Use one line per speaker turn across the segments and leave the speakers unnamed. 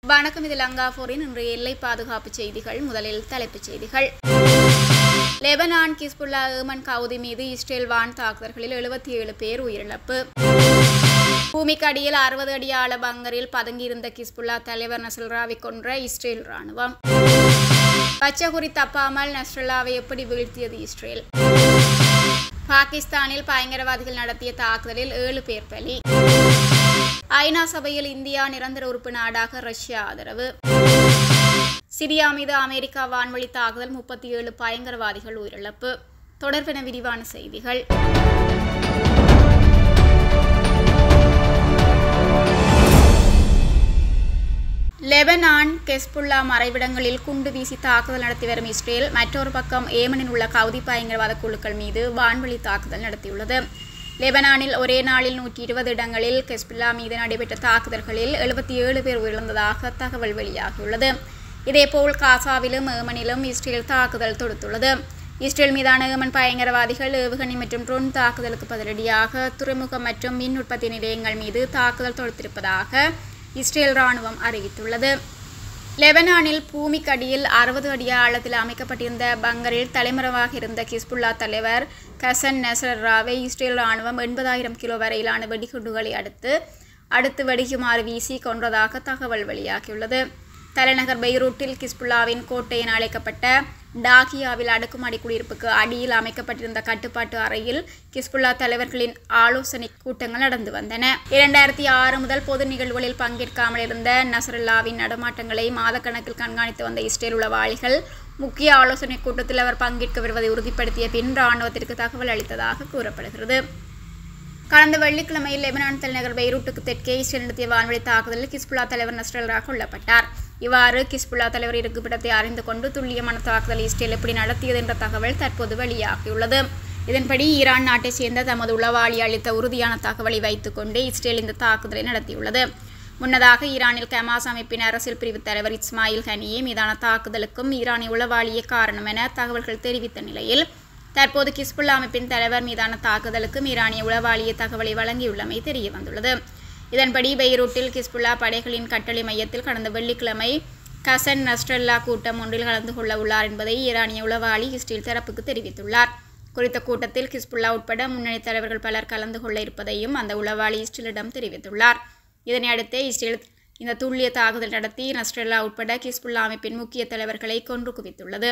வணக்கம் இது லங்காபோரின் இன்றைய எல்லை பாதுகாப்பு செய்திகள் முதலில் தலைப்புச் செய்திகள் லெபனான் கிஸ்புல்லா ஏமன் கவுதி மீது இஸ்ரேல் வான் தாக்குதல்களில் எழுபத்தி ஏழு பேர் உயிரிழப்பு பூமிக்கடியில் அறுபது அடி ஆழ பங்கரில் பதுங்கியிருந்த கிஸ்புல்லா தலைவர் நசல்ராவை கொன்ற இஸ்ரேல் ராணுவம் பச்சகுறி தப்பாமல் நஸ்ரல்லாவை எப்படி வீழ்த்தியது இஸ்ரேல் பாகிஸ்தானில் பயங்கரவாதிகள் நடத்திய தாக்குதலில் ஏழு பேர் பலி ஐநா சபையில் இந்தியா நிரந்தர உறுப்பு நாடாக ரஷ்யா ஆதரவு சிரியா மீது அமெரிக்கா வான்வழி தாக்குதல் முப்பத்தி ஏழு பயங்கரவாதிகள் உயிரிழப்பு தொடர்பென விரிவான செய்திகள் லெபனான் கெஸ்புல்லா மறைவிடங்களில் குண்டு வீசி தாக்குதல் நடத்தி வரும் இஸ்ரேல் மற்றொரு பக்கம் ஏமனில் உள்ள கவுதி பயங்கரவாத குழுக்கள் மீது வான்வழி தாக்குதல் நடத்தியுள்ளது லெபனானில் ஒரே நாளில் நூற்றி இருபது இடங்களில் கெஸ்புல்லா மீது நடைபெற்ற தாக்குதல்களில் எழுபத்தி ஏழு பேர் உயிரிழந்ததாக தகவல் வெளியாகியுள்ளது இதேபோல் காசாவிலும் ஏமனிலும் இஸ்ரேல் தாக்குதல் தொடுத்துள்ளது இஸ்ரேல் மீதான ஏமன் பயங்கரவாதிகள் ஏவுகணை மற்றும் ட்ரோன் தாக்குதலுக்கு பதிலடியாக துறைமுகம் மற்றும் மின் உற்பத்தி நிலையங்கள் மீது தாக்குதல் தொடுத்திருப்பதாக இஸ்ரேல் ராணுவம் அறிவித்துள்ளது லெபனானில் பூமிக்கடியில் அறுபது அடி ஆழத்தில் அமைக்கப்பட்டிருந்த பங்கரில் தலைமறைவாக இருந்த கிஸ்புல்லா தலைவர் கசன் நெசராவை இஸ்ரேல் ராணுவம் எண்பதாயிரம் கிலோ வரையிலான வெடிகுண்டுகளை அடுத்து அடுத்து வெடிக்குமாறு வீசி கொன்றதாக தகவல் வெளியாகியுள்ளது தலைநகர் பெய்ரூட்டில் கிஸ்புல்லாவின் கோட்டை என அழைக்கப்பட்ட டாகியாவில் அடுக்குமாடி குடியிருப்புக்கு அடியில் அமைக்கப்பட்டிருந்த கட்டுப்பாட்டு அறையில் கிஸ்புல்லா தலைவர்களின் ஆலோசனை கூட்டங்கள் நடந்து வந்தன இரண்டாயிரத்தி ஆறு முதல் பொது நிகழ்வுகளில் பங்கேற்காமல் இருந்த நசருல்லாவின் நடமாட்டங்களை மாதக்கணக்கில் கண்காணித்து வந்த இஸ்ரேல் உளவாளிகள் முக்கிய ஆலோசனை கூட்டத்தில் அவர் பங்கேற்க வருவதை உறுதிப்படுத்திய பின் ராணுவத்திற்கு தகவல் அளித்ததாக கூறப்படுகிறது கடந்த வெள்ளிக்கிழமையில் லெபனான் தலைநகர் பெய்ரூட்டுக்கு தெற்கே இஸ்ரேல் நடத்திய வான்வழி தாக்குதலில் கிஸ்புல்லா தலைவர் நஸ்ரல்லா கொல்லப்பட்டார் இவ்வாறு கிஸ்புல்லா தலைவர் இருக்குப்பிடத்தை அறிந்து கொண்டு துல்லியமான தாக்குதல் இஸ்ரேல் எப்படி நடத்தியது என்ற தகவல் தற்போது வெளியாகியுள்ளது இதன்படி ஈரான் நாட்டைச் சேர்ந்த தமது உளவாளி அளித்த உறுதியான தகவலை வைத்துக்கொண்டு இஸ்ரேல் இந்த தாக்குதலை நடத்தியுள்ளது முன்னதாக ஈரானில் கமாஸ் அமைப்பின் அரசியல் பிரிவு தலைவர் இஸ்மாயில் ஹனியே மீதான தாக்குதலுக்கும் ஈரானிய உளவாளியே காரணம் என தகவல்கள் தெரிவித்த நிலையில் தற்போது கிஸ்புல்லா அமைப்பின் தலைவர் மீதான தாக்குதலுக்கும் ஈரானிய உளவாளிய தகவலை வழங்கியுள்ளமை தெரிய வந்துள்ளது இதன்படி பெய்ரூட்டில் கிஸ்புல்லா படைகளின் கட்டளை மையத்தில் கடந்த வெள்ளிக்கிழமை கசன் நஸ்ரல்லா கூட்டம் ஒன்றில் கலந்து கொள்ள உள்ளார் என்பதை ஈரானிய உளவாளி இஸ்ரேல் தரப்புக்கு தெரிவித்துள்ளார் குறித்த கூட்டத்தில் கிஸ்புல்லா உட்பட முன்னணி தலைவர்கள் பலர் கலந்து கொள்ள இருப்பதையும் அந்த உளவாளி இஸ்ரேலிடம் தெரிவித்துள்ளார் இதனை அடுத்தே இஸ்ரேல் இந்த துல்லிய தாக்குதல் நடத்தி நஸ்ரல்லா உட்பட கிஸ்புல்லா அமைப்பின் முக்கிய தலைவர்களை கொன்று குவித்துள்ளது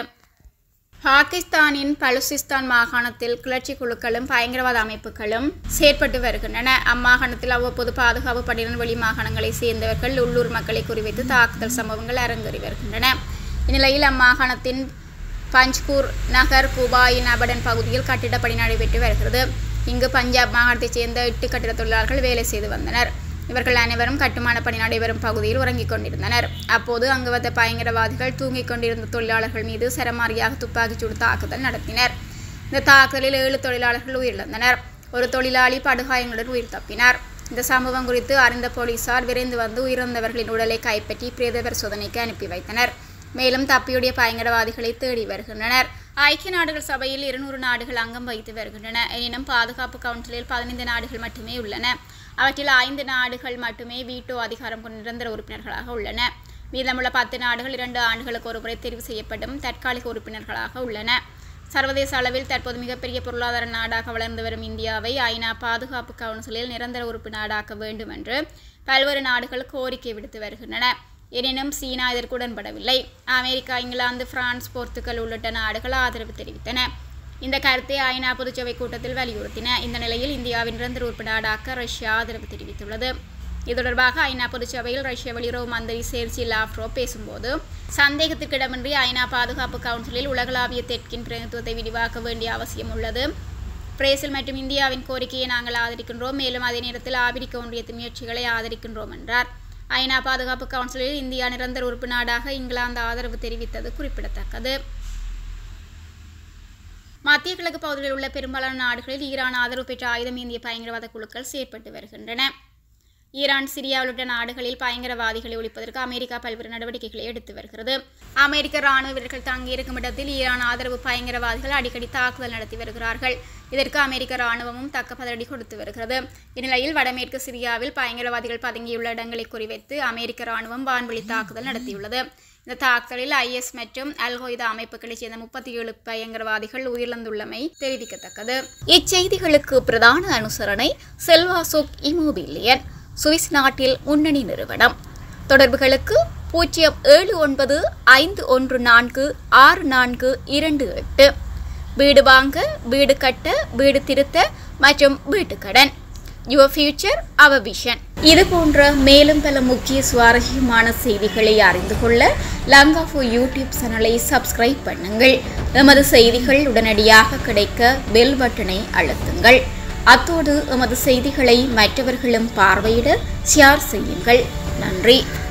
பாகிஸ்தானின் பலுசிஸ்தான் மாகாணத்தில் கிளர்ச்சி குழுக்களும் பயங்கரவாத அமைப்புகளும் செயற்பட்டு வருகின்றன அம்மாகாணத்தில் அவ்வப்போது பாதுகாப்பு படையினர் வெளி மாகாணங்களைச் சேர்ந்தவர்கள் உள்ளூர் மக்களை குறிவைத்து தாக்குதல் சம்பவங்கள் அரங்கேறி வருகின்றன இந்நிலையில் அம்மாகாணத்தின் பஞ்ச்கூர் நகர் குபாயின் அபடன் பகுதியில் கட்டிடப் பணி நடைபெற்று வருகிறது இங்கு பஞ்சாப் மாகாணத்தைச் சேர்ந்த எட்டு கட்டிட தொழிலாளர்கள் வேலை செய்து வந்தனர் இவர்கள் அனைவரும் கட்டுமான பணி நடைபெறும் பகுதியில் உறங்கிக் கொண்டிருந்தனர் அப்போது அங்கு வந்த பயங்கரவாதிகள் தூங்கிக் கொண்டிருந்த தொழிலாளர்கள் மீது சரமாரியாக துப்பாக்கிச்சூடு தாக்குதல் நடத்தினர் இந்த தாக்குதலில் ஏழு தொழிலாளர்கள் உயிரிழந்தனர் ஒரு தொழிலாளி படுகாயங்களுடன் உயிர் தப்பினார் இந்த சம்பவம் குறித்து அறிந்த போலீசார் விரைந்து வந்து உயிரிழந்தவர்களின் உடலை கைப்பற்றி பிரேத பரிசோதனைக்கு அனுப்பி வைத்தனர் மேலும் தப்பியுடைய பயங்கரவாதிகளை தேடி வருகின்றனர் ஐக்கிய நாடுகள் சபையில் இருநூறு நாடுகள் அங்கம் வகித்து வருகின்றன எனினும் பாதுகாப்பு கவுன்சிலில் பதினைந்து நாடுகள் மட்டுமே உள்ளன அவற்றில் ஐந்து நாடுகள் மட்டுமே வீட்டோ அதிகாரம் கொண்ட நிரந்தர உறுப்பினர்களாக உள்ளன மீதமுள்ள பத்து நாடுகள் இரண்டு ஆண்டுகளுக்கு ஒருமுறை தெரிவு செய்யப்படும் தற்காலிக உறுப்பினர்களாக உள்ளன சர்வதேச அளவில் தற்போது மிகப்பெரிய பொருளாதார நாடாக வளர்ந்து வரும் இந்தியாவை ஐநா பாதுகாப்பு கவுன்சிலில் நிரந்தர உறுப்பு நாடாக்க வேண்டும் என்று பல்வேறு நாடுகள் கோரிக்கை விடுத்து வருகின்றன எனினும் சீனா இதற்கு உடன்படவில்லை அமெரிக்கா இங்கிலாந்து பிரான்ஸ் போர்த்துகல் உள்ளிட்ட நாடுகள் ஆதரவு தெரிவித்தன இந்த கருத்தை ஐநா பொதுச்சபை கூட்டத்தில் வலியுறுத்தின இந்த நிலையில் இந்தியாவின் நிரந்தர உறுப்பு நாடாக்க ரஷ்யா ஆதரவு தெரிவித்துள்ளது இது தொடர்பாக ஐநா பொதுச்சபையில் ரஷ்ய வெளியுறவு மந்திரி சேர்சி லாவ்ரோ பேசும்போது சந்தேகத்திற்கிடமின்றி ஐநா பாதுகாப்பு கவுன்சிலில் உலகளாவிய தெற்கின் பிரதிநிதித்துவத்தை விரிவாக்க வேண்டிய அவசியம் உள்ளது பிரேசில் மற்றும் இந்தியாவின் கோரிக்கையை நாங்கள் ஆதரிக்கின்றோம் மேலும் அதே நேரத்தில் ஆபிரிக்க ஒன்றியத்தின் முயற்சிகளை ஆதரிக்கின்றோம் என்றார் ஐநா பாதுகாப்பு கவுன்சிலில் இந்தியா நிரந்தர உறுப்பு நாடாக இங்கிலாந்து ஆதரவு தெரிவித்தது குறிப்பிடத்தக்கது மத்திய கிழக்கு பகுதியில் உள்ள பெரும்பாலான நாடுகளில் ஈரான் ஆதரவு பெற்ற ஆயுதம் ஏந்திய பயங்கரவாத குழுக்கள் செயற்பட்டு வருகின்றன ஈரான் சிரியா உள்ளிட்ட நாடுகளில் பயங்கரவாதிகளை ஒழிப்பதற்கு அமெரிக்கா பல்வேறு நடவடிக்கைகளை எடுத்து வருகிறது அமெரிக்க ராணுவ வீரர்கள் தங்கியிருக்கும் இடத்தில் ஈரான் ஆதரவு பயங்கரவாதிகள் அடிக்கடி தாக்குதல் நடத்தி வருகிறார்கள் இதற்கு அமெரிக்க ராணுவமும் தக்க பதிலடி கொடுத்து வருகிறது இந்நிலையில் வடமேற்கு சிரியாவில் பயங்கரவாதிகள் பதுங்கியுள்ள இடங்களை குறிவைத்து அமெரிக்க ராணுவம் வான்வழி தாக்குதல் நடத்தியுள்ளது இந்த தாக்குதலில் ஐஎஸ் மற்றும் அல்கொய்தா அமைப்புகளைச் சேர்ந்த முப்பத்தி ஏழு பயங்கரவாதிகள் உயிரிழந்துள்ளமை தெரிவிக்கத்தக்கது இச்செய்திகளுக்கு பிரதான அனுசரணை செல்வா சுக் இமோபிலியன் சுவிஸ் நாட்டில் முன்னணி நிறுவனம் தொடர்புகளுக்கு பூஜ்ஜியம் ஏழு ஒன்பது ஐந்து ஒன்று நான்கு ஆறு நான்கு இரண்டு எட்டு வீடு வாங்க வீடு கட்ட வீடு திருத்த மற்றும் வீட்டுக்கடன் யுவர் ஃபியூச்சர் அவர் விஷன் இது போன்ற மேலும் பல முக்கிய சுவாரஸ்யமான செய்திகளை அறிந்து கொள்ள லங்காஃபோ யூடியூப் சேனலை சப்ஸ்கிரைப் பண்ணுங்கள் எமது செய்திகள் உடனடியாக கிடைக்க பெல் பட்டனை அழுத்துங்கள் அத்தோடு எமது செய்திகளை மற்றவர்களும் பார்வையிட ஷேர் செய்யுங்கள் நன்றி